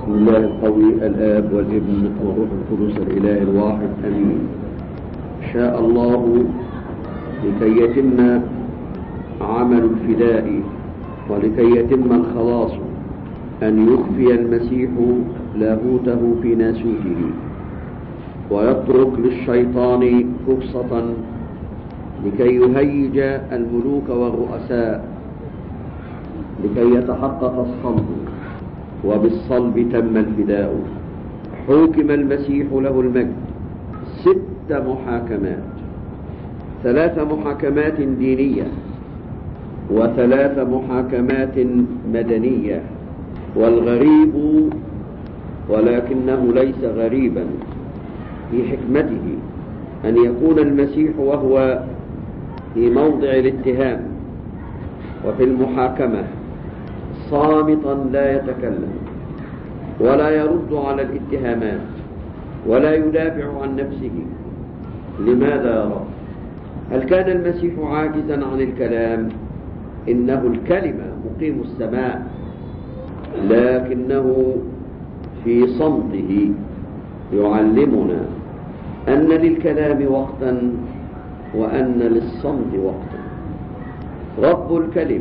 بسم الله القوي الآب والابن والروح القدس الإله الواحد أمين شاء الله لكي يتم عمل الفداء ولكي يتم الخلاص أن يخفي المسيح لاهوته في ناسوته ويترك للشيطان فرصة لكي يهيج الملوك والرؤساء لكي يتحقق الصلب وبالصلب تم الفداء حوكم المسيح له المجد ست محاكمات ثلاث محاكمات دينية وثلاث محاكمات مدنية والغريب ولكنه ليس غريبا في حكمته أن يكون المسيح وهو في موضع الاتهام وفي المحاكمة صامتا لا يتكلم ولا يرد على الاتهامات ولا يدافع عن نفسه لماذا يا رب هل كان المسيح عاجزا عن الكلام إنه الكلمة مقيم السماء لكنه في صمته يعلمنا أن للكلام وقتا وأن للصمت وقتا رب الكلم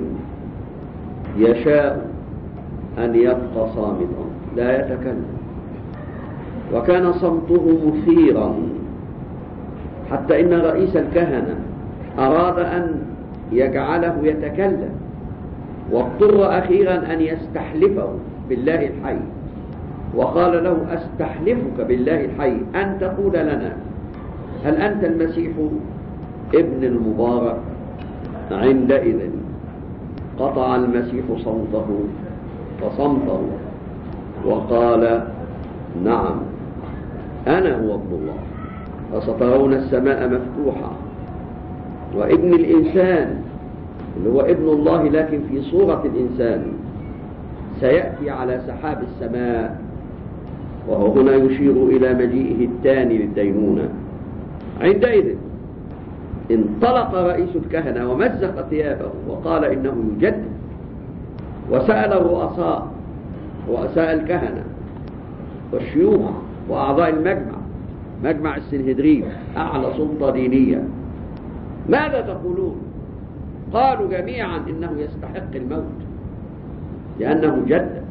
يشاء أن يبقى صامتا لا يتكلم وكان صمته مثيرا حتى إن رئيس الكهنة أراد أن يجعله يتكلم واضطر أخيرا أن يستحلفه بالله الحي وقال له أستحلفك بالله الحي أن تقول لنا هل أنت المسيح ابن المبارك عندئذ قطع المسيح صوته فصمته وقال نعم أنا هو ابن الله فسترون السماء مفتوحة وابن الإنسان اللي هو ابن الله لكن في صورة الإنسان سيأتي على سحاب السماء وهو هنا يشير إلى مجيئه الثاني للدينونة عندئذ انطلق رئيس الكهنة ومزق ثيابه وقال إنه يجدد وسأل الرؤساء رؤساء الكهنة والشيوخ وأعضاء المجمع مجمع السنهدرين أعلى سلطة دينية ماذا تقولون قالوا جميعا إنه يستحق الموت لأنه جدد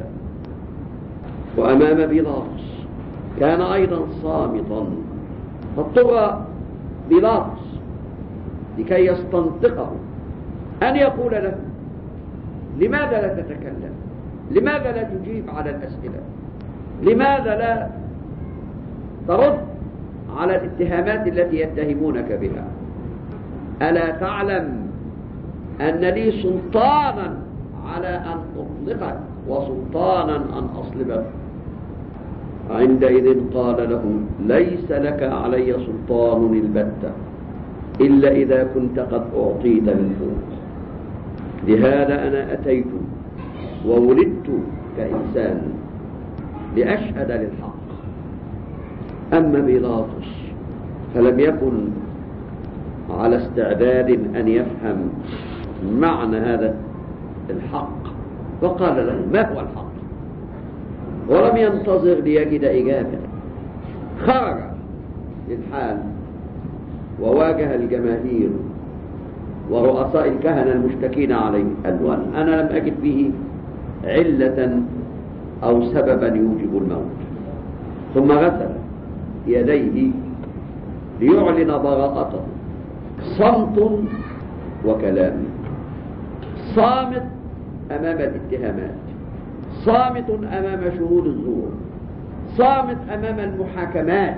وأمام بيلاطس كان أيضا صامتا فاضطر بيلاطس لكي يستنطقه أن يقول له لماذا لا تتكلم لماذا لا تجيب على الأسئلة لماذا لا ترد على الاتهامات التي يتهمونك بها ألا تعلم أن لي سلطانا على أن أطلقك وسلطانا أن أصلبك عندئذ قال له ليس لك علي سلطان البتة إلا إذا كنت قد أعطيت من فوق لهذا أنا أتيت وولدت كإنسان لأشهد للحق أما بيلاطس فلم يكن على استعداد أن يفهم معنى هذا الحق فقال له ما هو الحق ولم ينتظر ليجد إجابة خرج للحال وواجه الجماهير ورؤساء الكهنة المشتكين عليه قال له أنا لم أجد فيه علة أو سببا يوجب الموت ثم غسل يديه ليعلن براءته صمت وكلام صامت أمام الاتهامات صامت أمام شهود الزور صامت أمام المحاكمات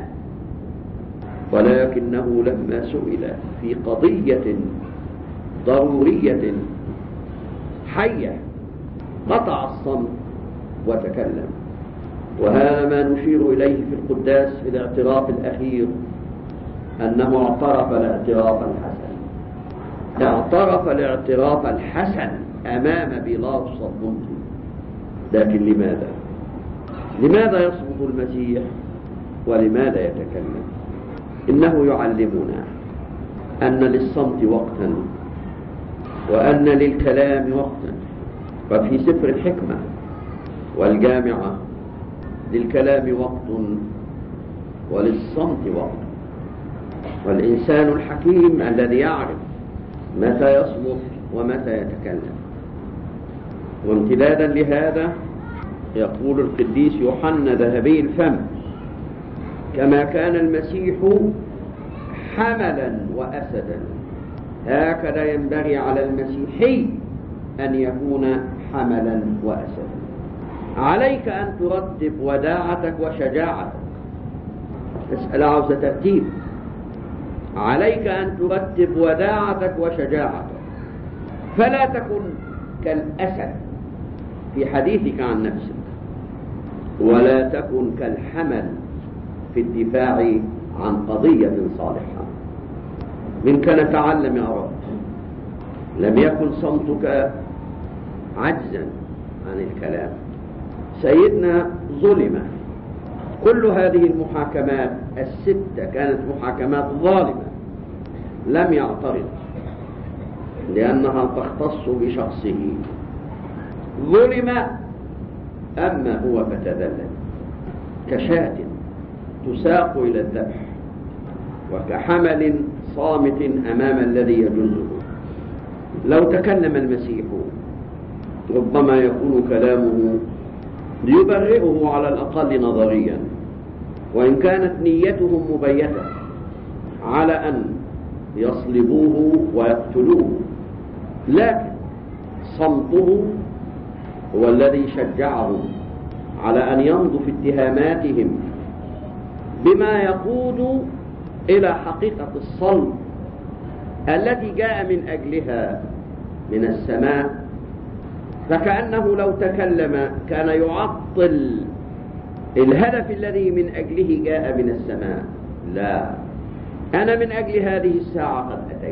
ولكنه لما سئل في قضية ضرورية حية قطع الصمت وتكلم وهذا ما نشير إليه في القداس في الاعتراف الأخير أنه اعترف الاعتراف الحسن اعترف الاعتراف الحسن أمام بيلاطس الضمطي لكن لماذا لماذا يصمت المسيح ولماذا يتكلم إنه يعلمنا أن للصمت وقتا وأن للكلام وقتا وفي سفر الحكمة والجامعة للكلام وقت وللصمت وقت والإنسان الحكيم الذي يعرف متى يصمت ومتى يتكلم وامتدادا لهذا يقول القديس يوحنا ذهبي الفم كما كان المسيح حملا وأسدا هكذا ينبغي على المسيحي أن يكون حملا وأسدا عليك أن ترتب وداعتك وشجاعتك مسألة عاوزة ترتيب عليك أن ترتب وداعتك وشجاعتك فلا تكن كالأسد في حديثك عن نفسك ولا تكن كالحمل في الدفاع عن قضية صالحة منك نتعلم يا رب لم يكن صمتك عجزا عن الكلام سيدنا ظلم كل هذه المحاكمات الستة كانت محاكمات ظالمة لم يعترض لأنها تختص بشخصه ظلم أما هو فتذلل كشاة تساق إلى الذبح وكحمل صامت أمام الذي يجزه لو تكلم المسيح ربما يكون كلامه ليبرئه على الأقل نظريا وإن كانت نيتهم مبيتة على أن يصلبوه ويقتلوه لكن صمته هو الذي شجعهم على أن يمضوا في اتهاماتهم بما يقود إلى حقيقة الصلب التي جاء من أجلها من السماء فكأنه لو تكلم كان يعطل الهدف الذي من أجله جاء من السماء لا أنا من أجل هذه الساعة قد أتيت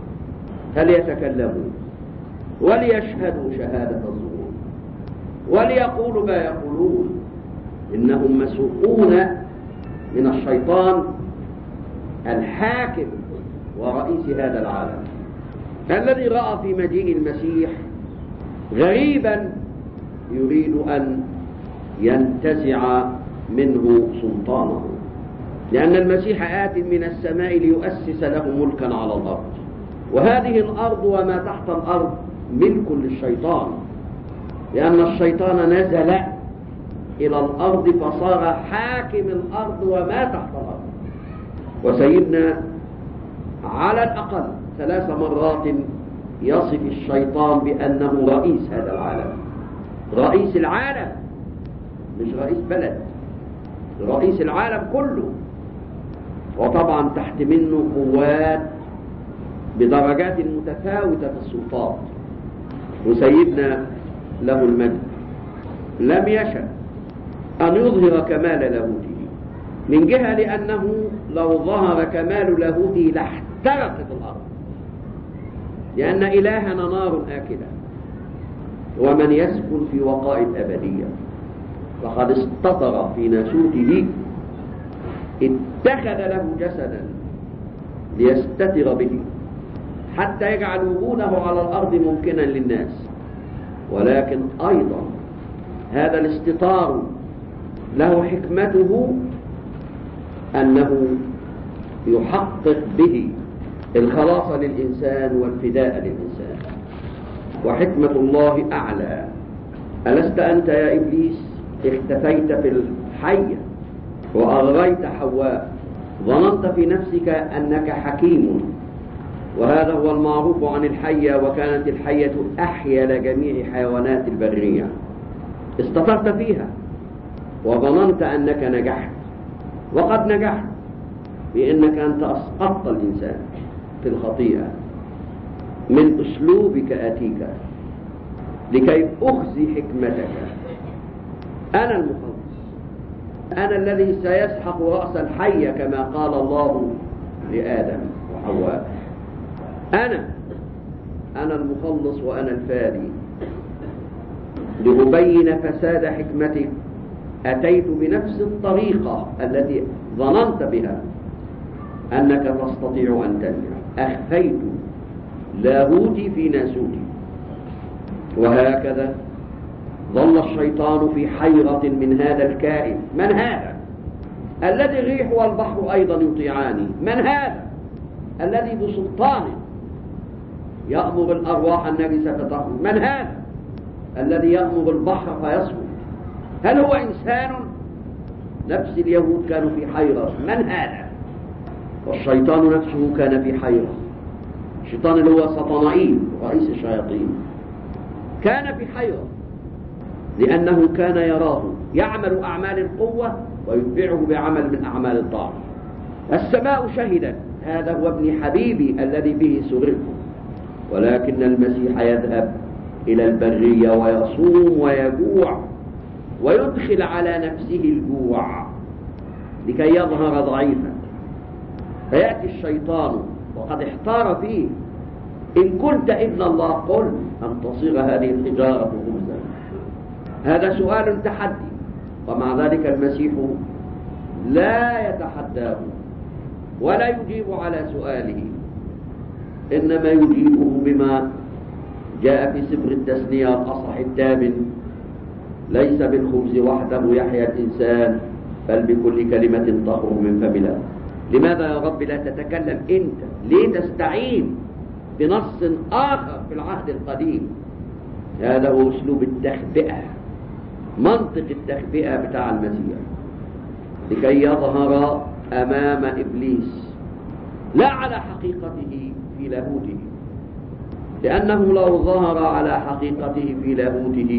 فليتكلموا وليشهدوا شهادة الظهور وليقولوا ما يقولون إنهم مسوقون من الشيطان الحاكم ورئيس هذا العالم الذي رأى في مجيء المسيح غريبا يريد أن ينتزع منه سلطانه لأن المسيح آت من السماء ليؤسس له ملكا على الأرض وهذه الأرض وما تحت الأرض ملك للشيطان لأن الشيطان نزل إلى الأرض فصار حاكم الأرض وما تحت الأرض وسيدنا على الأقل ثلاث مرات يصف الشيطان بأنه رئيس هذا العالم رئيس العالم مش رئيس بلد رئيس العالم كله وطبعا تحت منه قوات بدرجات متفاوتة في السلطات وسيدنا له المجد لم يشأ أن يظهر كمال لاهوته من جهة لأنه لو ظهر كمال لاهوته لاحترقت الأرض لأن إلهنا نار آكلة ومن يسكن في وقائد أبدية فقد استطر في ناسوته اتخذ له جسدا ليستتر به حتى يجعل وجوده على الأرض ممكنا للناس ولكن أيضا هذا الاستطار له حكمته أنه يحقق به الخلاص للإنسان والفداء للإنسان وحكمة الله أعلى ألست أنت يا إبليس اختفيت في الحية وأغريت حواء ظننت في نفسك أنك حكيم وهذا هو المعروف عن الحية وكانت الحية أحيا لجميع حيوانات البرية استطرت فيها وظننت أنك نجحت وقد نجحت بأنك أنت أسقطت الإنسان في الخطيئة من أسلوبك آتيك لكي أخزي حكمتك أنا المخلص أنا الذي سيسحق رأس الحية كما قال الله لآدم وحواء أنا أنا المخلص وأنا الفادي لأبين فساد حكمتك أتيت بنفس الطريقة التي ظننت بها أنك تستطيع أن تنجح أخفيت لاهوتي في ناسوتي وهكذا ظل الشيطان في حيرة من هذا الكائن من هذا الذي الريح والبحر أيضا يطيعان من هذا الذي بسلطان يأمر الأرواح النجسة فتخرج من هذا الذي يأمر البحر فيصمت هل هو إنسان نفس اليهود كانوا في حيرة من هذا والشيطان نفسه كان في حيرة الشيطان اللي هو سطنائيل رئيس الشياطين كان في حيرة لأنه كان يراه يعمل أعمال القوة ويتبعه بعمل من أعمال الضعف السماء شهدت هذا هو ابن حبيبي الذي به سررت ولكن المسيح يذهب إلى البرية ويصوم ويجوع ويدخل على نفسه الجوع لكي يظهر ضعيفا فيأتي الشيطان وقد احتار فيه إن كنت ابن الله قل أن تصيغ هذه الحجارة خبزا هذا سؤال تحدي ومع ذلك المسيح لا يتحداه ولا يجيب على سؤاله إنما يجيبه بما جاء في سفر التثنية الأصح الثامن ليس بالخبز وحده يحيا الإنسان بل بكل كلمة تخرج من فم الله لماذا يا رب لا تتكلم أنت ليه تستعين بنص آخر في العهد القديم هذا هو أسلوب التخبئة منطق التخبئة بتاع المسيح لكي يظهر أمام إبليس لا على حقيقته في لاهوته لأنه لو ظهر على حقيقته في لاهوته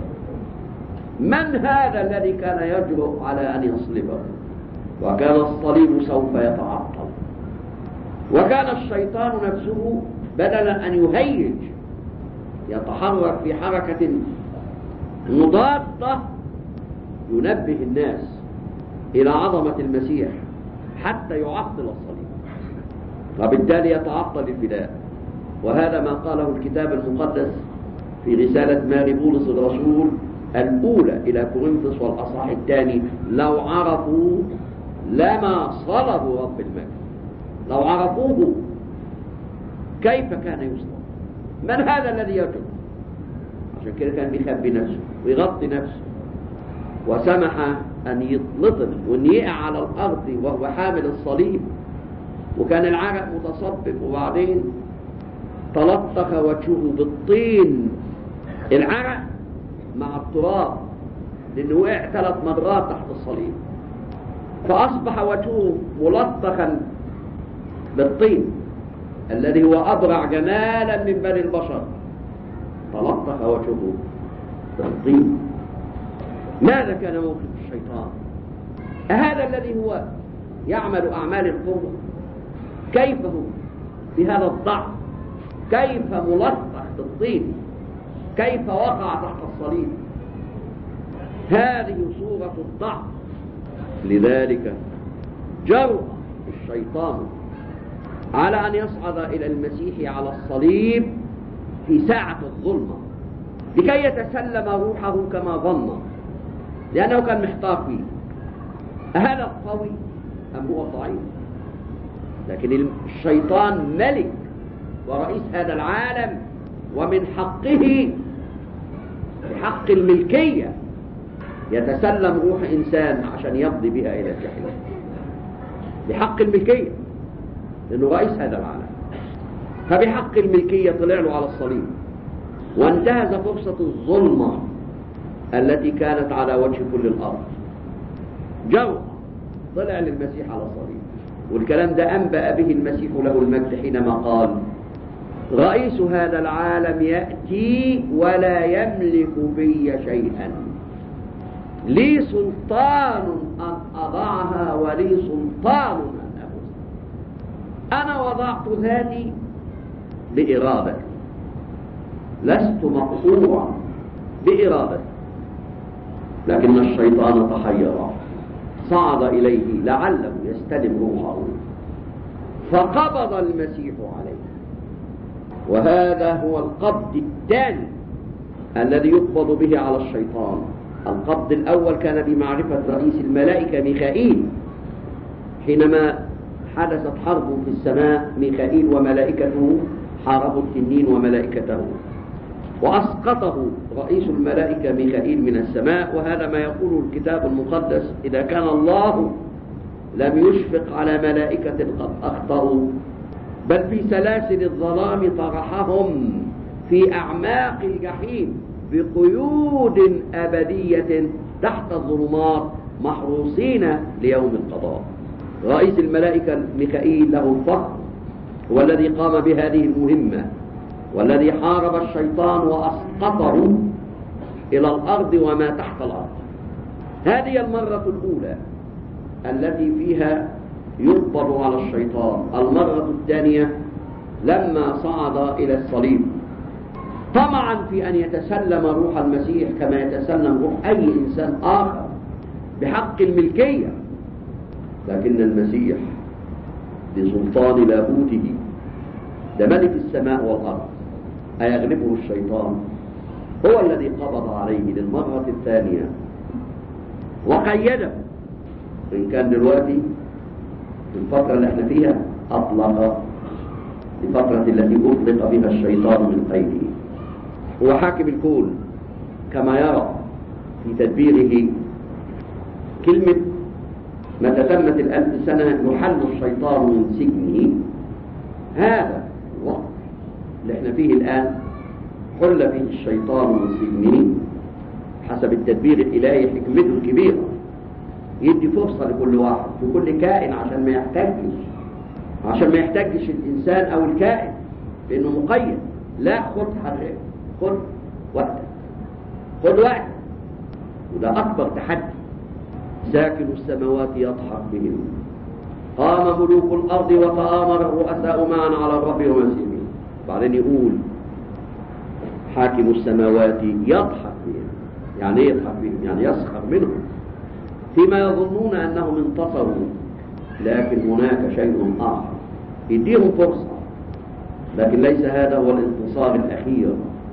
من هذا الذي كان يجرؤ على أن يصلبه وكان الصليب سوف يتعطل وكان الشيطان نفسه بدلا أن يهيج يتحرك في حركة مضادة ينبه الناس إلى عظمة المسيح حتى يعطل الصليب وبالتالي يتعطل الفداء وهذا ما قاله الكتاب المقدس في رسالة ماري بولس الرسول الأولى إلى كورنثوس والأصحاح الثاني لو عرفوا لما صلبوا رب المجد لو عرفوه كيف كان يصلب من هذا الذي يجب عشان كده كان بيخبي نفسه ويغطي نفسه وسمح أن يطلطم وأن يقع على الأرض وهو حامل الصليب وكان العرق متصبب وبعدين تلطخ وجهه بالطين العرق مع التراب لأنه وقع ثلاث مرات تحت الصليب فأصبح وجهه ملطخا بالطين الذي هو أبرع جمالا من بني البشر تلطخ وجهه بالطين ماذا كان موقف الشيطان أهذا الذي هو يعمل أعمال القوة كيف هو بهذا الضعف كيف ملطخ بالطين كيف وقع تحت الصليب هذه صورة الضعف لذلك جرأ الشيطان على أن يصعد إلى المسيح على الصليب في ساعة الظلمة لكي يتسلم روحه كما ظن لأنه كان محتار فيه أهذا قوي أم هو ضعيف لكن الشيطان ملك ورئيس هذا العالم ومن حقه بحق الملكية يتسلم روح إنسان عشان يقضي بها إلى الجحيم بحق الملكية لأنه رئيس هذا العالم فبحق الملكية طلع له على الصليب وانتهز فرصة الظلمة التي كانت على وجه كل الأرض جو طلع للمسيح على الصليب والكلام ده أنبأ به المسيح له المجد حينما قال رئيس هذا العالم يأتي ولا يملك بي شيئا لي سلطان أن أضعها ولي سلطان أن أبوس أنا وضعت ذاتي بإرادتي لست مقصورا بإرادتي لكن الشيطان تحير صعد إليه لعله يستلم روحه فقبض المسيح عليه وهذا هو القبض الثاني الذي يقبض به على الشيطان القبض الأول كان بمعرفة رئيس الملائكة ميخائيل حينما حدثت حرب في السماء ميخائيل وملائكته حاربوا التنين وملائكته وأسقطه رئيس الملائكة ميخائيل من السماء وهذا ما يقوله الكتاب المقدس إذا كان الله لم يشفق على ملائكة قد أخطأوا بل في سلاسل الظلام طرحهم في أعماق الجحيم بقيود أبدية تحت الظلمات محروسين ليوم القضاء رئيس الملائكة ميخائيل له الفخر هو الذي قام بهذه المهمة والذي حارب الشيطان وأسقطه إلى الأرض وما تحت الأرض هذه المرة الأولى التي فيها يقبض على الشيطان المرة الثانية لما صعد إلى الصليب طمعا في أن يتسلم روح المسيح كما يتسلم روح أي إنسان آخر بحق الملكية لكن المسيح بسلطان لاهوته ده ملك السماء والأرض أيغلبه الشيطان هو الذي قبض عليه للمرة الثانية وقيده إن كان دلوقتي في الفترة اللي احنا فيها أطلق الفترة التي أطلق بها الشيطان من قيده هو حاكم الكون كما يرى في تدبيره كلمة متى تمت الألف سنة يحل الشيطان من سجنه هذا الوقت اللي احنا فيه الآن حل فيه الشيطان من سجنه حسب التدبير الإلهي حكمته الكبيرة يدي فرصة لكل واحد لكل كائن عشان ما يحتاجش عشان ما يحتاجش الإنسان أو الكائن لأنه مقيد لا خد حرية خد وقتك خد وقتك وده أكبر تحدي ساكن السماوات يضحك بهم قام ملوك الأرض وتآمر الرؤساء معا على الرب ومسيحه بعدين يقول حاكم السماوات يضحك بهم يعني ايه يضحك بهم يعني يسخر منهم فيما يظنون أنهم انتصروا لكن هناك شيء آخر يديهم فرصة لكن ليس هذا هو الانتصار الأخير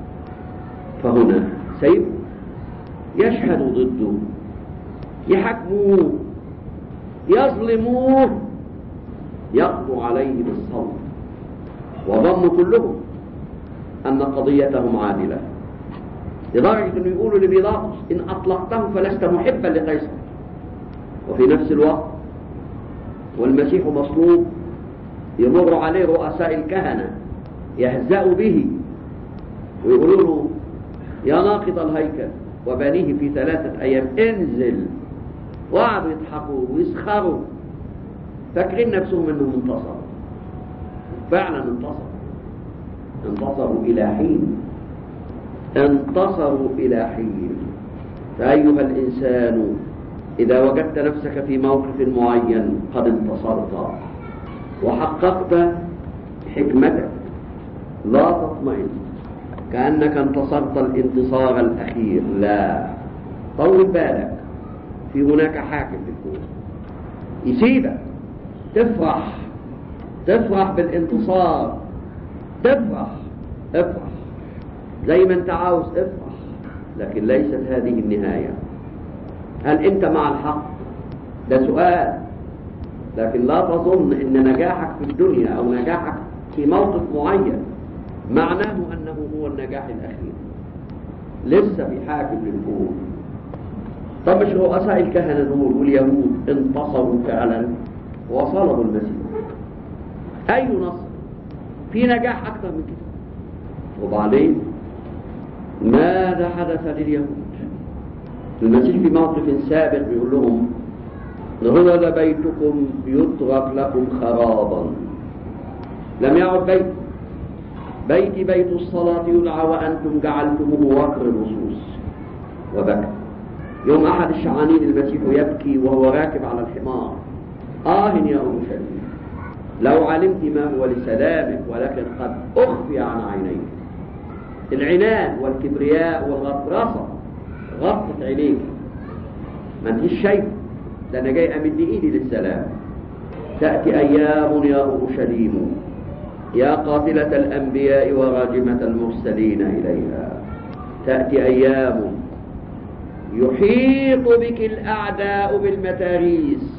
فهنا سيف يشهد ضده يحكموه يظلموه يقضوا عليه بالصوت وظنوا كلهم أن قضيتهم عادلة لدرجة أنه يقولوا لبيلاطس إن أطلقته فلست محبا لقيصر وفي نفس الوقت والمسيح مصلوب يمر عليه رؤساء الكهنة يهزأوا به ويقولوا له يا ناقض الهيكل وبنيه في ثلاثة أيام انزل وقعدوا يضحكوا ويسخروا فاكرين نفسهم انهم انتصروا فعلا انتصروا انتصروا إلى حين انتصروا إلى حين فأيها الإنسان إذا وجدت نفسك في موقف معين قد انتصرت وحققت حكمتك لا تطمئن كأنك انتصرت الانتصار الأخير لا طول بالك في هناك حاكم في الكون يسيبك تفرح تفرح بالانتصار تفرح افرح زي ما انت عاوز افرح لكن ليست هذه النهاية هل انت مع الحق ده سؤال لكن لا تظن ان نجاحك في الدنيا او نجاحك في موقف معين معناه انه هو النجاح الاخير لسه في حاكم للكون طب مش رؤساء الكهنة دول واليهود انتصروا فعلا وصلبوا المسيح أي نصر في نجاح أكثر من كده وبعدين ماذا حدث لليهود المسيح في موقف سابق بيقول لهم هو بيتكم يترك لكم خرابا لم يعد بيت بيتي بيت الصلاة يدعى وأنتم جعلتموه وقر الرصوص وبكى يوم أحد الشعانين المسيح يبكي وهو راكب على الحمار آه يا أورشليم لو علمت ما هو لسلامك ولكن قد أخفي عن عينيك العناد والكبرياء والغطرسة غطت عينيك ما انتش شايف ده أنا جاي أمد إيدي للسلام تأتي أيام يا أورشليم يا قاتلة الأنبياء وراجمة المرسلين إليها تأتي أيام يحيط بك الأعداء بالمتاريس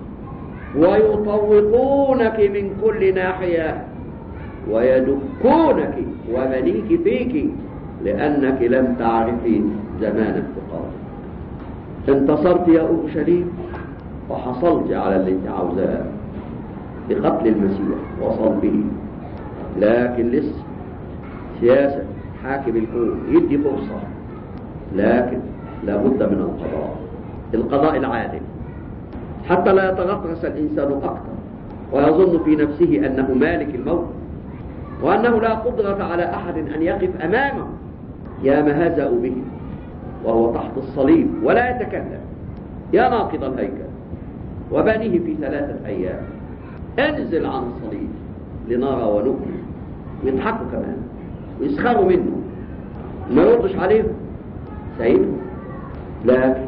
ويطوقونك من كل ناحية ويدكونك ومنيك فيك لأنك لم تعرفي زمان افتقارك انتصرت يا أورشليم وحصلت على اللي انت عاوزاه بقتل المسيح وصلبه لكن لسه سياسة حاكم الكون يدي فرصة لكن لابد من القضاء القضاء العادل حتى لا يتغطرس الإنسان أكثر ويظن في نفسه أنه مالك الموت وأنه لا قدرة على أحد أن يقف أمامه يا ما هزأوا به وهو تحت الصليب ولا يتكلم يا ناقض الهيكل وبنيه في ثلاثة أيام انزل عن الصليب لنرى ونؤمن ويضحكوا كمان ويسخروا منه ما يردش عليهم سيدهم لكن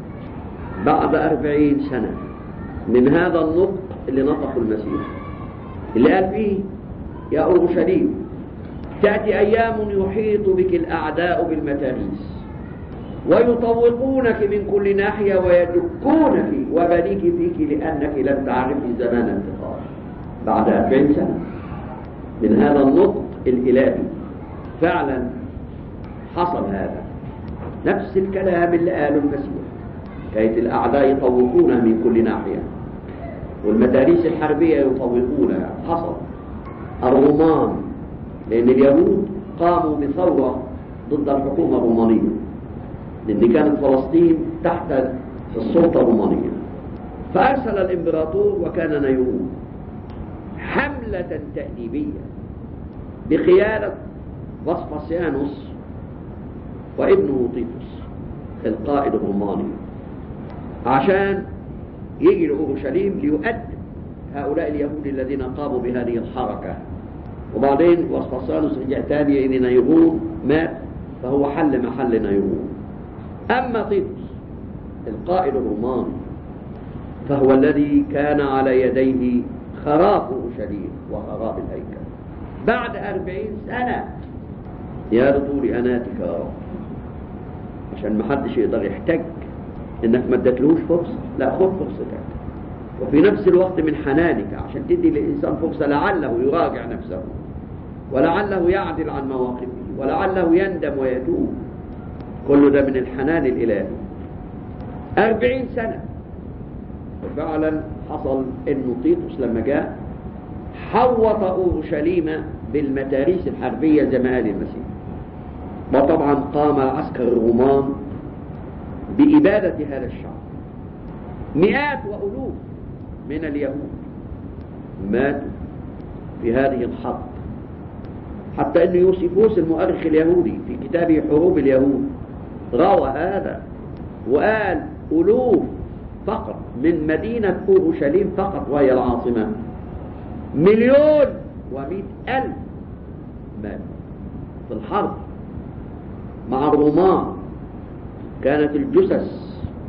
بعد أربعين سنة من هذا النطق اللي نطقه المسيح اللي قال فيه يا أورشليم تأتي أيام يحيط بك الأعداء بالمتاريس ويطوقونك من كل ناحية ويدكونك وبنيك فيك لأنك لم تعرفي زمان انتقال بعد أربعين سنة من هذا النطق الإلهي فعلا حصل هذا نفس الكلام اللي قاله المسيح كانت الأعداء يطوقونها من كل ناحية والمداريس الحربية يطوقونها حصل الرومان لأن اليهود قاموا بثورة ضد الحكومة الرومانية لأن كانت فلسطين تحت السلطة الرومانية فأرسل الإمبراطور وكان نيرون حملة تأديبية بقيادة فاسباسيانوس وابنه طيطس القائد الروماني عشان يجي لأورشليم ليؤدب هؤلاء اليهود الذين قاموا بهذه الحركة وبعدين واسباسيانوس رجع تاني إلى نيرون مات فهو حل محل نيرون أما طيطس القائد الروماني فهو الذي كان على يديه خراب أورشليم وخراب الهيكل بعد أربعين سنة يا لطول أناتك يا رب عشان ما حدش يقدر يحتج انك ما ادتلوش فرصة لا خد فرصتك وفي نفس الوقت من حنانك عشان تدي للإنسان فرصة لعله يراجع نفسه ولعله يعدل عن مواقفه ولعله يندم ويتوب كل ده من الحنان الإلهي أربعين سنة وفعلا حصل انه طيطس لما جاء حوط اورشليم بالمتاريس الحربية زي ما قال المسيح وطبعا قام العسكر الرومان بإبادة هذا الشعب مئات وألوف من اليهود ماتوا في هذه الحرب حتى أن يوسيفوس المؤرخ اليهودي في كتابه حروب اليهود روى هذا وقال ألوف فقط من مدينة أورشليم فقط وهي العاصمة مليون ومئة ألف مات في الحرب مع الرومان كانت الجثث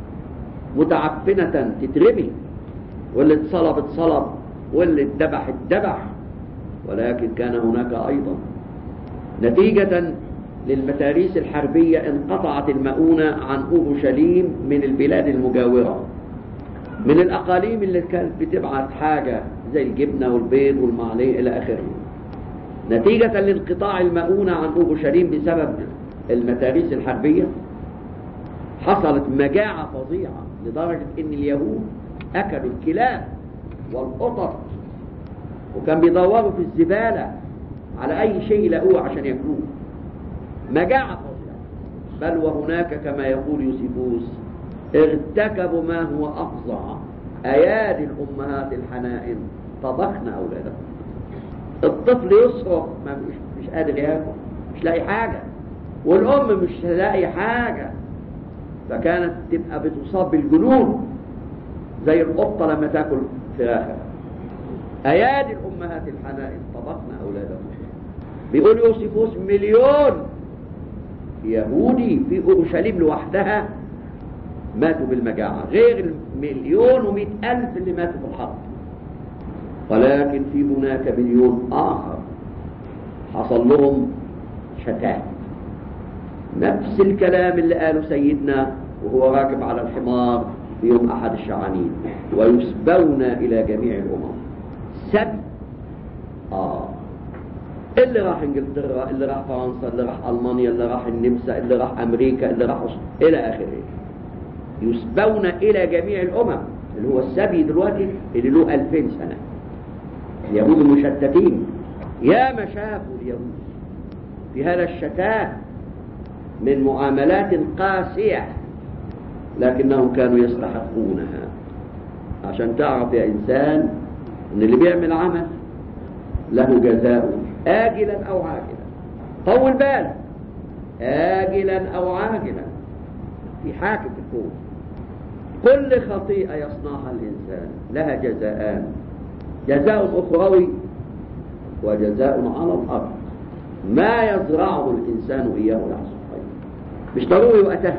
متعفنة تترمي واللي اتصلب اتصلب واللي اتذبح اتذبح ولكن كان هناك أيضا نتيجة للمتاريس الحربية انقطعت المؤونة عن أورشليم من البلاد المجاورة من الأقاليم اللي كانت بتبعت حاجة زي الجبنة والبيض والمعليه إلى آخره نتيجة لانقطاع المؤونة عن أورشليم بسبب المتاريس الحربية حصلت مجاعة فظيعة لدرجة ان اليهود اكلوا الكلاب والقطط وكان بيدوروا في الزبالة على اي شيء لقوه عشان ياكلوه مجاعة فظيعة بل وهناك كما يقول يوسيفوس ارتكبوا ما هو افظع ايادي الامهات الحنائن طبخن اولادهم الطفل يصرخ ما مش, مش قادر ياكل مش لاقي حاجة والام مش لاقي حاجة فكانت تبقى بتصاب بالجنون زي القطة لما تاكل فراخها ايادي الامهات الحنائن طبخن اولادهم بيقول يوسيفوس مليون يهودي في اورشليم لوحدها ماتوا بالمجاعة غير المليون ومئة ألف اللي ماتوا في الحرب ولكن في هناك مليون آخر حصل لهم شتات نفس الكلام اللي قاله سيدنا وهو راكب على الحمار في يوم أحد الشعانين ويسبون إلى جميع الأمم سب آه اللي راح انجلترا اللي راح فرنسا اللي راح المانيا اللي راح النمسا اللي راح امريكا اللي راح أص- الى اخره يسبون الى جميع الامم اللي هو السبي دلوقتي اللي له 2000 سنه اليهود المشتتين يا ما شافوا اليهود في هذا الشتات من معاملات قاسيه لكنهم كانوا يستحقونها عشان تعرف يا انسان ان اللي بيعمل عمل له جزاء آجلا أو عاجلا طول بالك آجلا أو عاجلا في حاكم في الكون كل خطيئة يصنعها الإنسان لها جزاءان جزاء أخروي وجزاء على الأرض ما يزرعه الإنسان إياه يحصل خير مش ضروري وقتها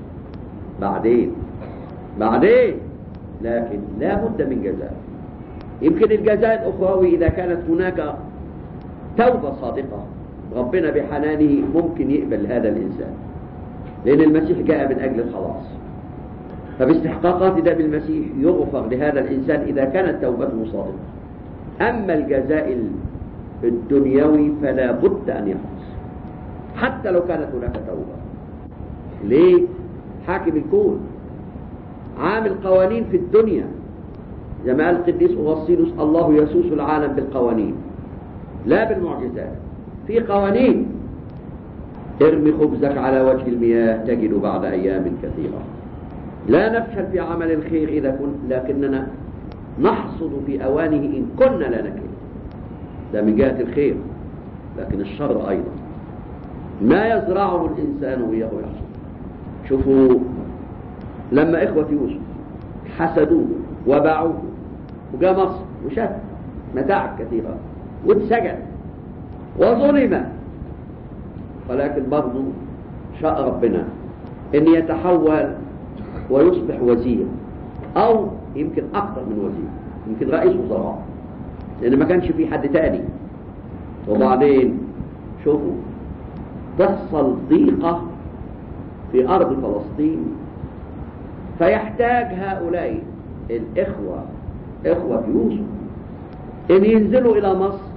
بعدين بعدين لكن لا بد من جزاء يمكن الجزاء الأخروي إذا كانت هناك توبة صادقة ربنا بحنانه ممكن يقبل هذا الإنسان لأن المسيح جاء من أجل الخلاص فباستحقاقات دم المسيح يغفر لهذا الإنسان إذا كانت توبته صادقة أما الجزاء الدنيوي فلا بد أن يحدث حتى لو كانت هناك توبة ليه؟ حاكم الكون عامل قوانين في الدنيا زي ما قال القديس أغسطينوس الله يسوس العالم بالقوانين لا بالمعجزات في قوانين ارمي خبزك على وجه المياه تجد بعد أيام كثيرة لا نفشل في عمل الخير إذا كن لكننا نحصد في أوانه إن كنا لا نكذب ده من جهة الخير لكن الشر أيضا ما يزرعه الإنسان وياه يحصد شوفوا لما إخوة يوسف حسدوه وباعوه وجاء مصر وشاف متاع كثيرة واتسجن وظلم ولكن برضه شاء ربنا ان يتحول ويصبح وزير او يمكن اكثر من وزير يمكن رئيس وزراء لان ما كانش في حد تاني وبعدين شوفوا تحصل ضيقة في ارض فلسطين فيحتاج هؤلاء الاخوة اخوة يوسف ان ينزلوا الى مصر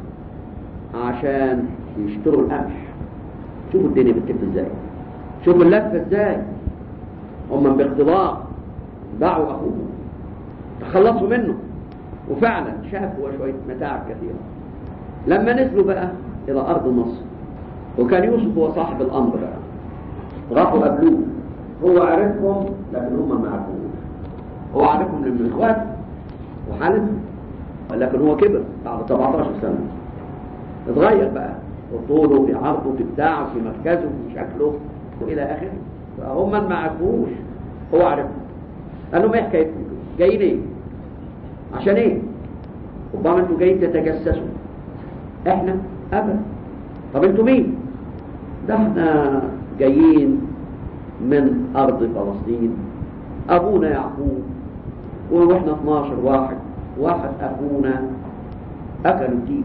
عشان يشتروا القمح شوفوا الدنيا بتلف ازاي شوفوا اللفه ازاي هم باقتضاء باعوا اخوهم تخلصوا منه وفعلا شافوا شويه متاع كثيره لما نزلوا بقى الى ارض مصر وكان يوسف هو صاحب الامر بقى راحوا قابلوه هو عرفهم لكن هم ما عرفوش هو عارفهم من اخوات وحالف لكن هو كبر بعد 17 سنه اتغير بقى في طوله في عرضه في بتاعه في مركزه في شكله والى اخره فهم ما عرفوش هو عرفهم قال لهم ايه حكايتكم جايين ايه عشان ايه ربما انتوا جايين تتجسسوا احنا ابدا طب انتوا مين ده احنا جايين من ارض فلسطين ابونا يعقوب واحنا 12 واحد واحد اخونا اكلوا ديك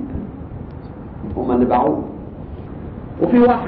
هم اللي باعوه وفي واحد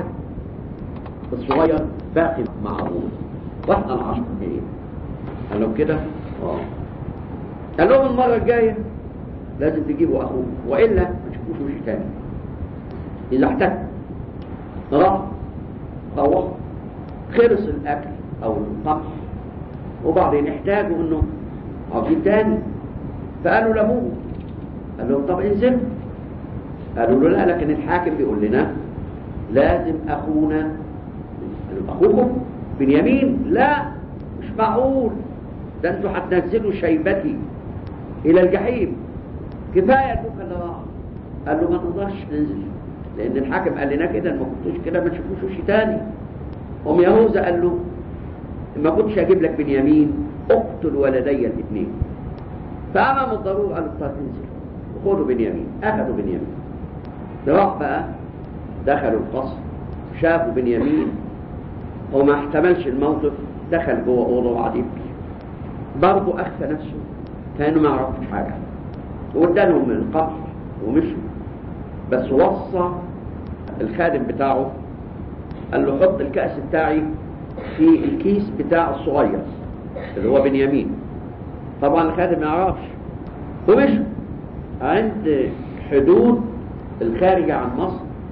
الصغير باقي مع ابوه واحنا العشر جايين قال لهم كده اه قال لهم المره الجايه لازم تجيبوا اخوه والا ما تشوفوش وش تاني اذا احتج راح روح خلص الاكل او القمح وبعدين احتاجوا انه عاوزين تاني فقالوا لابوه قال لهم طب انزلوا قالوا له لا لكن الحاكم بيقول لنا لازم اخونا قالوا اخوكم بنيامين لا مش معقول ده انتوا هتنزلوا شيبتي الى الجحيم كفايه ابوك اللي راح قال له ما نقدرش ننزل لان الحاكم قال لنا كده ما كنتوش كده ما تشوفوش وش تاني ام يهوذا قال له ما كنتش اجيب لك بنيامين اقتل ولدي الاثنين فامام الضروره قالوا طب انزل وخدوا بنيامين اخذوا بنيامين راح بقى دخلوا القصر شافوا بنيامين هو ما احتملش الموقف دخل جوه اوضه وقعد يبكي برضه اخفى نفسه كانه ما يعرفش حاجه وادالهم من القصر ومشوا بس وصى الخادم بتاعه قال له حط الكأس بتاعي في الكيس بتاع الصغير اللي هو بنيامين طبعا الخادم ما يعرفش ومشوا عند حدود الخارجة عن مصر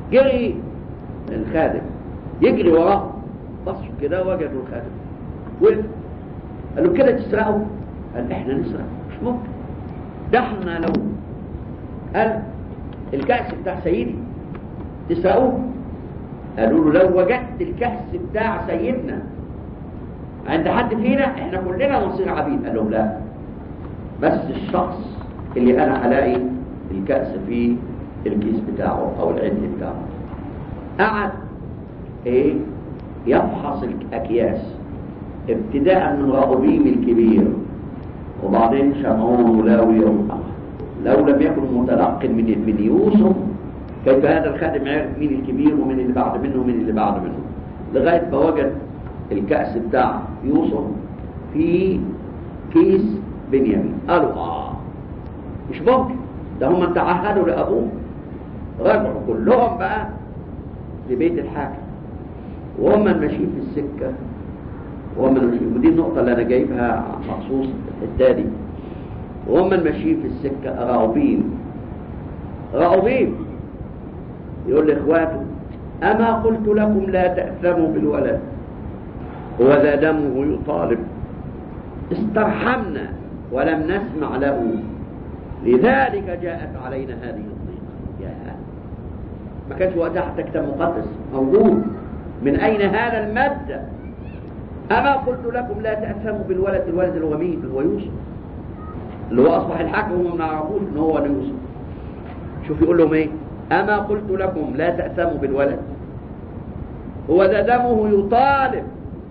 جري الخادم يجري وراه بصوا كده وجدوا الخادم وقف قال له كده تسرقوا قال احنا نسرق مش ممكن ده احنا لو قال الكأس بتاع سيدي تسرقوه قالوا له لو وجدت الكأس بتاع سيدنا عند حد فينا احنا كلنا نصير عبيد قال لهم لا بس الشخص اللي انا هلاقي الكأس في الكيس بتاعه او العند بتاعه قعد ايه يفحص الاكياس ابتداء من رأوبيم الكبير وبعدين شمعون ولاوي لو لم يكن متلقن من من يوسف كيف هذا الخادم عرف مين الكبير ومين اللي بعد منه ومين اللي بعد منه لغايه ما وجد الكأس بتاع يوسف في كيس بنيامين قالوا اه مش ممكن ده هم تعهدوا لابوه رجعوا كلهم بقى لبيت الحاكم وهم ماشيين في السكه وهم ماشيين ودي النقطه اللي انا جايبها مخصوص الحته دي وهم ماشيين في السكه راعوبين راعوبين يقول لاخواته اما قلت لكم لا تاثموا بالولد وذا دمه يطالب استرحمنا ولم نسمع له لذلك جاءت علينا هذه الضيقه يا ما كانش وقتها حتى كتاب مقدس موجود من اين هذا الماده اما قلت لكم لا تاثموا بالولد الولد اللي هو مين اللي هو يوسف اللي هو اصبح الحاكم وما نعرفوش ان هو يوسف شوف يقول لهم ايه اما قلت لكم لا تاثموا بالولد هو ذا دمه يطالب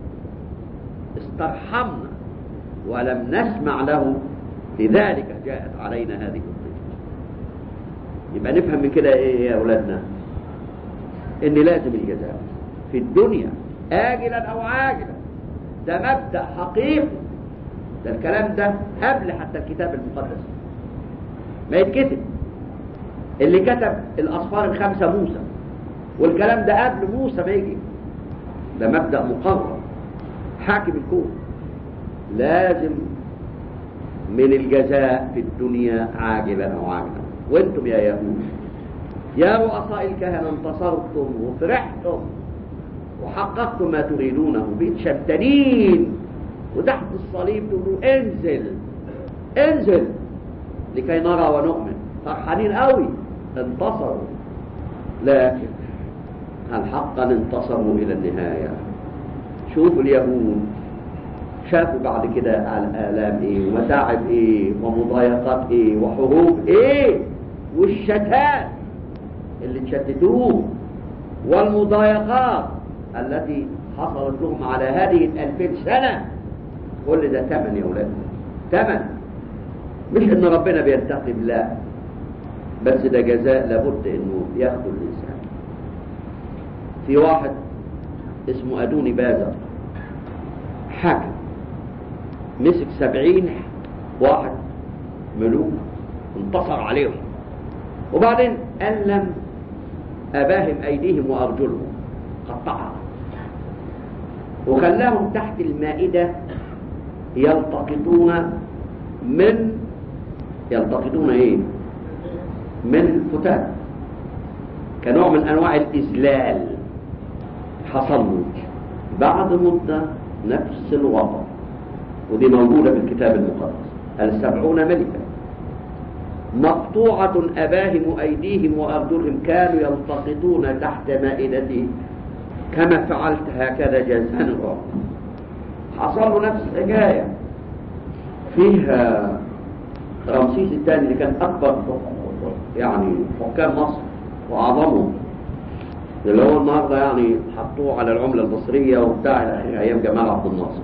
استرحمنا ولم نسمع له لذلك جاءت علينا هذه الضيقه يبقى نفهم من كده ايه يا اولادنا ان لازم الجزاء في الدنيا آجلا أو عاجلا ده مبدأ حقيقي ده الكلام ده قبل حتى الكتاب المقدس ما يتكتب اللي كتب الأصفار الخمسة موسى والكلام ده قبل موسى ما يجي ده مبدأ مقرر حاكم الكون لازم من الجزاء في الدنيا عاجلا أو عاجلا وانتم يا يهود يا رؤساء الكهنة انتصرتم وفرحتم وحققتم ما تريدونه بتشتنين وتحت الصليب تقولوا انزل انزل لكي نرى ونؤمن فرحانين قوي انتصروا لكن هل حقا انتصروا الى النهاية شوفوا اليهود شافوا بعد كده الآلام ايه ومتاعب ايه ومضايقات ايه وحروب ايه والشتات اللي تشتتوه والمضايقات التي حصلت لهم على هذه الألفين سنة كل ده ثمن يا أولاد ثمن مش إن ربنا بينتقم لا بس ده جزاء لابد إنه ياخده الإنسان في واحد اسمه أدوني بازر حاكم مسك سبعين واحد ملوك انتصر عليهم وبعدين ألم أباهم أيديهم وأرجلهم قطعها وخلاهم تحت المائدة يلتقطون من يلتقطون ايه من فتات كنوع من انواع الاذلال حصل له بعد مدة نفس الوضع ودي موجودة في الكتاب المقدس السبعون ملكا مقطوعة أباهم أيديهم وأرجلهم كانوا يلتقطون تحت مائدته كما فعلت هكذا جزاء الرب حصل له نفس الحكاية فيها رمسيس الثاني اللي كان أكبر يعني حكام مصر وأعظمهم اللي هو النهارده يعني حطوه على العملة المصرية وبتاع إلى آخره أيام جمال عبد الناصر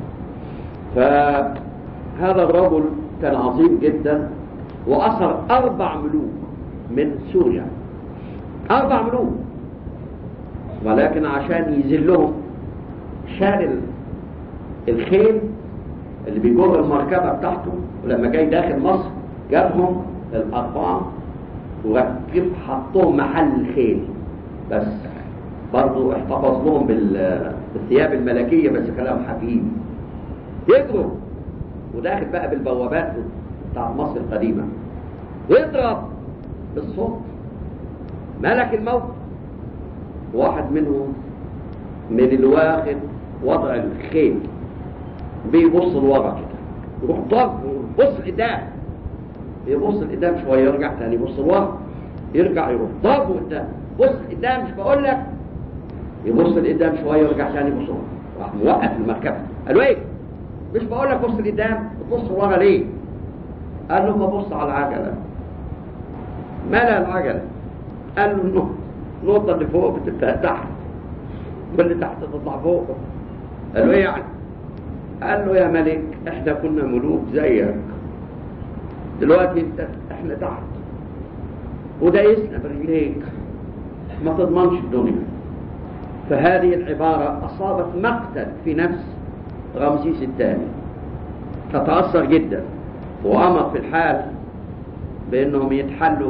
فهذا الرجل كان عظيم جدا وأثر أربع ملوك من سوريا أربع ملوك ولكن عشان يذلهم شال الخيل اللي بيجر المركبة بتاعته ولما جاي داخل مصر جابهم الأربعة وركب حطهم محل الخيل بس برضو احتفظ لهم بالثياب الملكية بس كلام حكيم يجروا وداخل بقى بالبوابات بتاع مصر القديمة ويضرب بالصوت ملك الموت واحد منهم من اللي واخد وضع الخيل بيبص لورا كده يروح ضرب بص قدام يبص لقدام شويه يرجع تاني يبص لورا يرجع يروح ضربه قدام بص قدام مش بقول لك يبص لقدام شويه يرجع تاني يبص لورا راح موقف المركبه قال له ايه مش بقول لك بص لقدام بتبص ورا ليه قال له ببص على العجله ملا العجله قال له النقطه النقطه اللي فوق بتبقى تحت واللي تحت تطلع فوق قال له ايه يعني قال له يا ملك احنا كنا ملوك زيك دلوقتي انت احنا تحت ودايسنا برجليك ما تضمنش الدنيا فهذه العبارة أصابت مقتل في نفس رمسيس الثاني فتأثر جدا وأمر في الحال بأنهم يتحلوا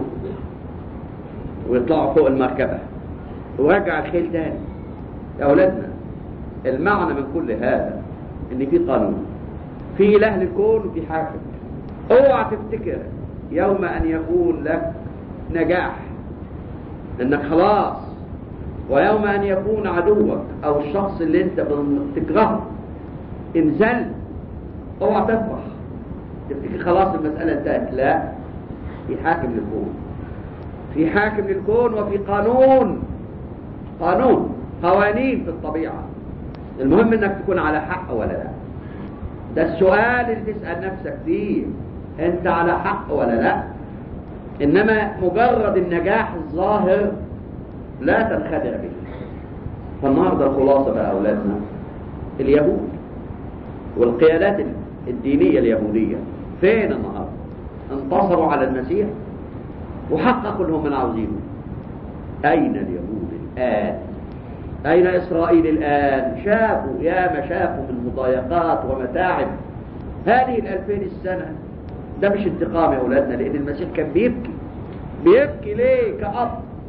ويطلعوا فوق المركبة ورجع الخيل تاني يا أولادنا المعنى من كل هذا إن في قانون في إله للكون وفي حاكم اوعى تفتكر يوم أن يكون لك نجاح إنك خلاص ويوم أن يكون عدوك أو الشخص اللي أنت بتكرهه انزل اوعى تفرح تفتكر خلاص المسألة انتهت لا في حاكم للكون في حاكم للكون وفي قانون قانون قوانين في الطبيعة المهم انك تكون على حق ولا لا ده السؤال اللي تسأل نفسك فيه انت على حق ولا لا انما مجرد النجاح الظاهر لا تنخدع به فالنهارده الخلاصه بقى اولادنا اليهود والقيادات الدينيه اليهوديه فين النهارده انتصروا على المسيح وحققوا لهم من عاوزينه اين اليهود الان اين اسرائيل الان شافوا يا ما شافوا من مضايقات ومتاعب هذه الالفين السنه ده مش انتقام يا اولادنا لان المسيح كان بيبكي بيبكي ليه كأب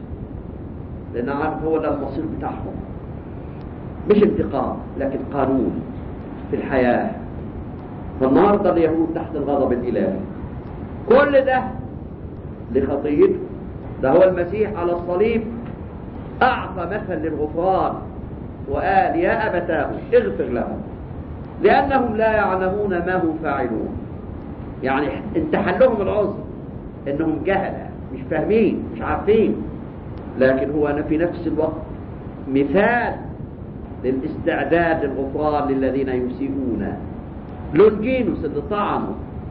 لان عارف هو ده المصير بتاعهم مش انتقام لكن قانون في الحياة فالنهارده اليهود تحت الغضب الإلهي كل ده لخطيته ده هو المسيح على الصليب أعطى مثل للغفران وقال يا أبتاه اغفر لهم لأنهم لا يعلمون ما هم فاعلون يعني انتحل لهم العذر انهم جهلة مش فاهمين مش عارفين لكن هو أنا في نفس الوقت مثال للاستعداد للغفران للذين يسيئون لونجينوس اللي طعنه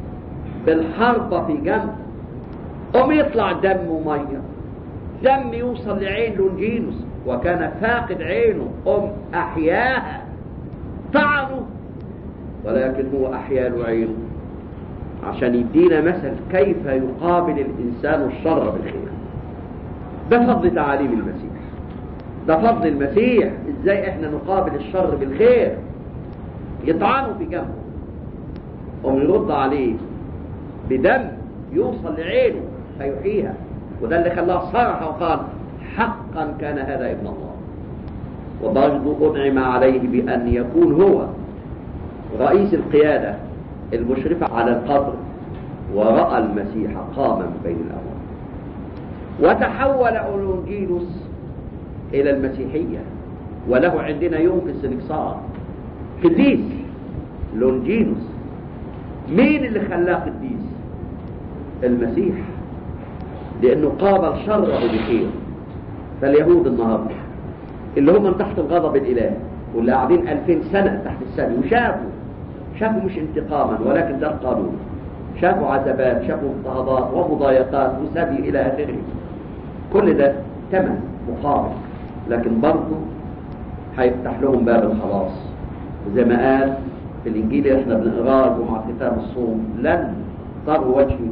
بالحربة في جنب قام يطلع دم ومية دم يوصل لعين لونجينوس وكان فاقد عينه قم أحياها طعنه ولكن هو أحيا له عينه عشان يدينا مثل كيف يقابل الإنسان الشر بالخير ده فضل تعاليم المسيح ده فضل المسيح ازاي احنا نقابل الشر بالخير يطعنه في جنبه ويرد عليه بدم يوصل لعينه فيحييها وده اللي خلاه صرح وقال حقا كان هذا ابن الله وبرضه أنعم عليه بأن يكون هو رئيس القيادة المشرفة على القبر ورأى المسيح قاما من بين الأموات وتحول أولونجينوس إلى المسيحية وله عندنا يوم في السنكسار قديس لونجينوس مين اللي خلاه قديس المسيح لأنه قابل شره بخير فاليهود النهارده اللي هم من تحت الغضب الإلهي واللي قاعدين ألفين سنة تحت السبي وشافوا شافوا مش انتقاما ولكن ده القانون شافوا عذابات شافوا اضطهادات ومضايقات وسبي إلى آخره كل ده ثمن مقابل لكن برضه هيفتح لهم باب الخلاص زي ما قال في الإنجيل اللي احنا بنقراه مع كتاب الصوم لن تروا وجهي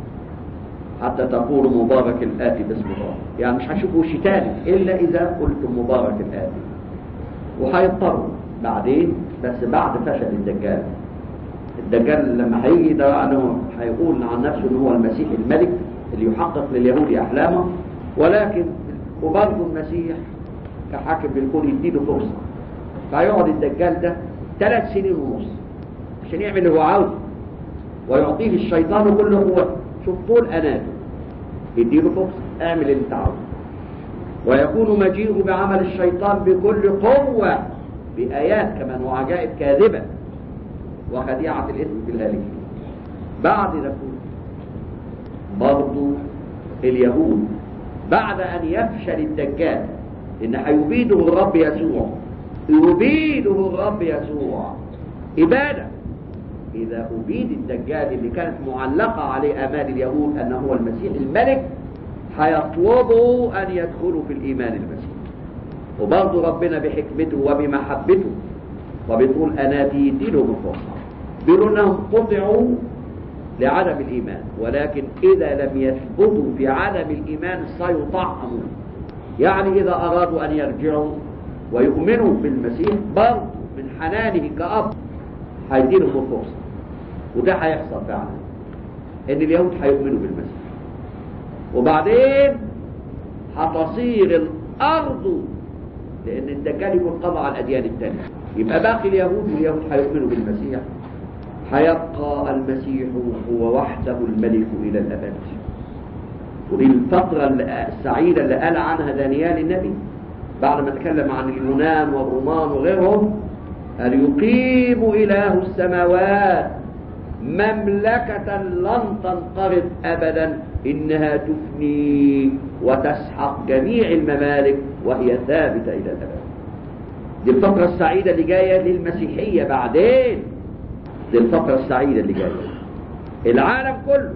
حتى تقولوا مبارك الآتي باسم الله يعني مش هشوفوا وش تاني إلا إذا قلتم مبارك الآتي وهيضطروا بعدين بس بعد فشل الدجال الدجال لما هيجي ده انه هيقول عن نفسه ان هو المسيح الملك اللي يحقق لليهود احلامه ولكن وبرضه المسيح كحاكم بالكون يديله فرصه فيقعد الدجال ده ثلاث سنين ونص عشان يعمل اللي هو عاوزه ويعطيه الشيطان كل قوته شوف طول اناته يديله فرصه اعمل اللي انت عاوزه ويكون مجيئه بعمل الشيطان بكل قوة بآيات كمان وعجائب كاذبة وخديعة الإثم في الهالكين بعد نقول برضو اليهود بعد أن يفشل الدجال إن هيبيده الرب يسوع يبيده الرب يسوع إبادة إذا أبيد الدجال اللي كانت معلقة عليه آمال اليهود أنه هو المسيح الملك هيطلبوا أن يدخلوا في الإيمان المسيح وبرضه ربنا بحكمته وبمحبته وبيقول أنا ديتي لهم الفرصة بيقولوا أنهم قطعوا لعدم الإيمان ولكن إذا لم يثبتوا في عدم الإيمان سيطعموا يعني إذا أرادوا أن يرجعوا ويؤمنوا بالمسيح برضه من حنانه كأب هيديلهم الفرصة وده هيحصل فعلا إن اليهود هيؤمنوا بالمسيح وبعدين هتصير الأرض لأن الدجال يكون قضى على الأديان التانية يبقى باقي اليهود واليهود هيؤمنوا بالمسيح هيبقى المسيح هو وحده الملك إلى الأبد ودي الفترة السعيدة اللي قال عنها دانيال النبي بعد ما تكلم عن اليونان والرومان وغيرهم قال يقيم إله السماوات مملكة لن تنقرض أبدا إنها تفني وتسحق جميع الممالك وهي ثابتة إلى الأبد دي الفقرة السعيدة اللي جاية للمسيحية بعدين دي الفقرة السعيدة اللي جاية العالم كله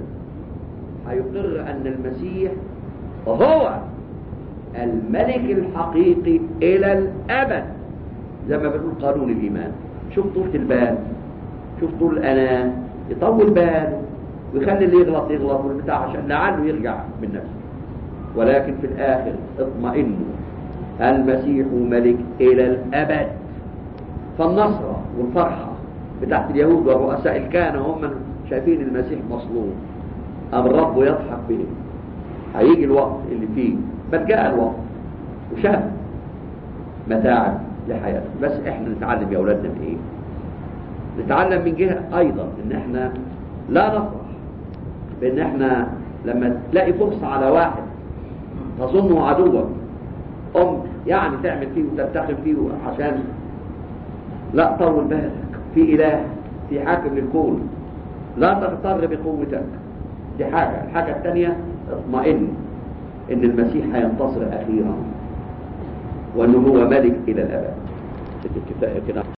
هيقر أن المسيح هو الملك الحقيقي إلى الأبد زي ما بنقول قانون الإيمان شوف طولة البال شوف طول الأنام يطول باله ويخلي اللي يغلط يغلط والبتاع عشان لعله يرجع من نفسه ولكن في الآخر اطمئنوا المسيح ملك إلى الأبد فالنصرة والفرحة بتاعت اليهود ورؤساء الكهنة هم شايفين المسيح مصلوب أم الرب يضحك بهم هيجي الوقت اللي فيه بل جاء الوقت وشاف متاعب لحياته بس احنا نتعلم يا اولادنا من ايه نتعلم من جهة ايضا ان احنا لا نفرح بان احنا لما تلاقي فرصة على واحد تظنه عدوا ام يعني تعمل فيه وتنتقم فيه عشان لا طول بالك في اله في حاكم للكون لا تغتر بقوتك دي حاجة الحاجة الثانية اطمئن ان المسيح هينتصر اخيرا وانه هو ملك الى الابد